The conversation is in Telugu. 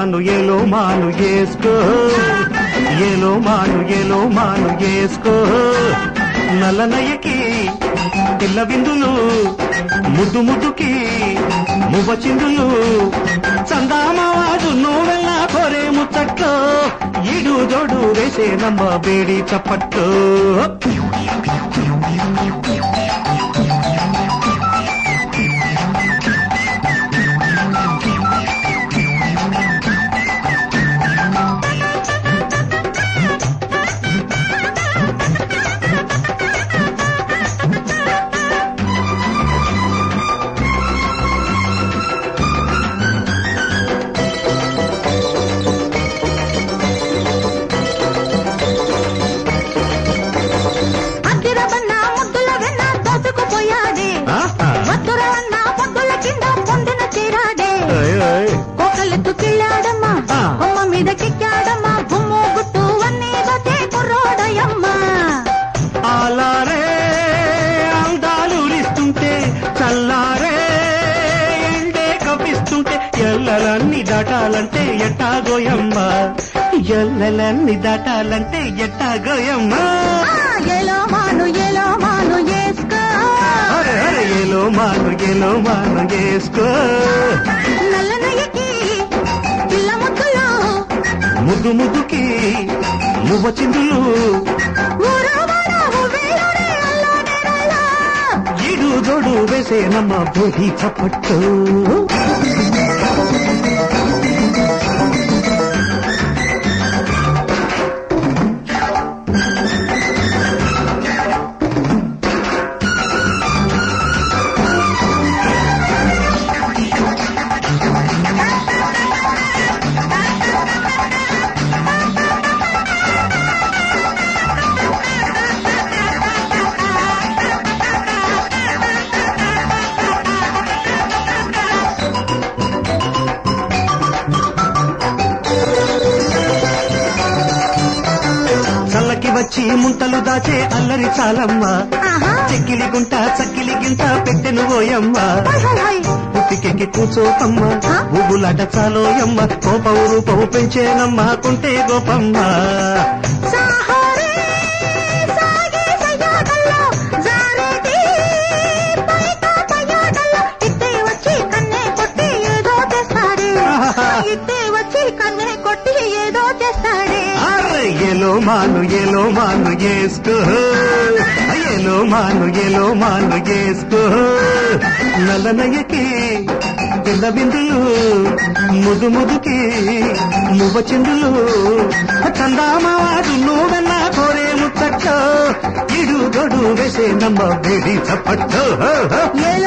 మాను ఏలో మాను వేసుకో ఏలో మాను ఏలో మాను వేసుకో నల్లనయ్యకి పిల్ల విందులు ముద్దు ముద్దుకి మువ్వ చిందులు చందామావాడు నువ్వెల్లా కోరే ముచ్చట్లో ఈడు జోడు వేసే నమ్మ వేడి చప్పట్లో అద్దిరవన్న ముద్దుల వెన్న దోచుకుపోయాడే ఆహా. వద్దురవన్న ముద్దుల కింద పొందిన చీరాడే ఓయ్ ఓయ్. కోకలెత్తు కిళ్ళాడమ్మా ఆ. బొమ్మ మీద కిక్కాడమ్మా గుమ్ము గుట్టు వన్నీ గతే కుర్రోడయమ్మా ఆలారే అందాలురిస్తుంటే చల్లారే ఎండే కప్పిస్తుంటే ఎల్లలన్నీ దాటాలంటే ఎట్టాగోయమ్మ ఎల్లలన్నీ దాటాలంటే ఎట్టాగోయమ్మ ఆ, ఎలో మాను ఎలో మాను ఏసుకో అరే అరే ఏలో మాను ఏలో మాను వేసుకో నల్లనయ్యకి పిల్ల ముద్దులు ముద్దు ముద్దుకి మువ్వ చిందులు ఊరవన ఉవ్వేలోనే అల్లానే రల్లా. ఈడు జోడు వేసే నమ్మ బోధి చప్పట్టు చల్లకి వచ్చి ముంతలు దాచే అల్లరి చాలమ్మ ఆహా. చెక్కిలి గుంట చక్కిలి గింట పెట్టెను ఓయమ్మ హై, హై, హై. పుట్టికెక్కి కూచోకమ్మ ఆ? ఊబులాట చాలోయమ్మ కోపవు రూపవు పెంచేనమ్మ కుంటే గోపమ్మ సాహోరే సాగే సయ్యాటల్లో జారేటి పైట పయ్యాటల్లో ఇట్టే వచ్చి కన్నే కొట్టి ఏదో చేస్తాడే ఆహాహా. ఇట్టే వచ్చి కన్నే కొట్టి ఏదో చేస్తాడే అరే ఎలో మాను ఎలో మాను చేసుకో ఎలో మాను ఎలో మాను చేసుకో నల్లనయ్యకి పిల్ల బిందులు ముదు ముదుకి మువ్వ చిందులు చందామావాడు నువ్వెన్నా కోరే ముచ్చట్లో ఇడు గడు వేసే నమ్మ వేడి చప్పట్లో ఎలో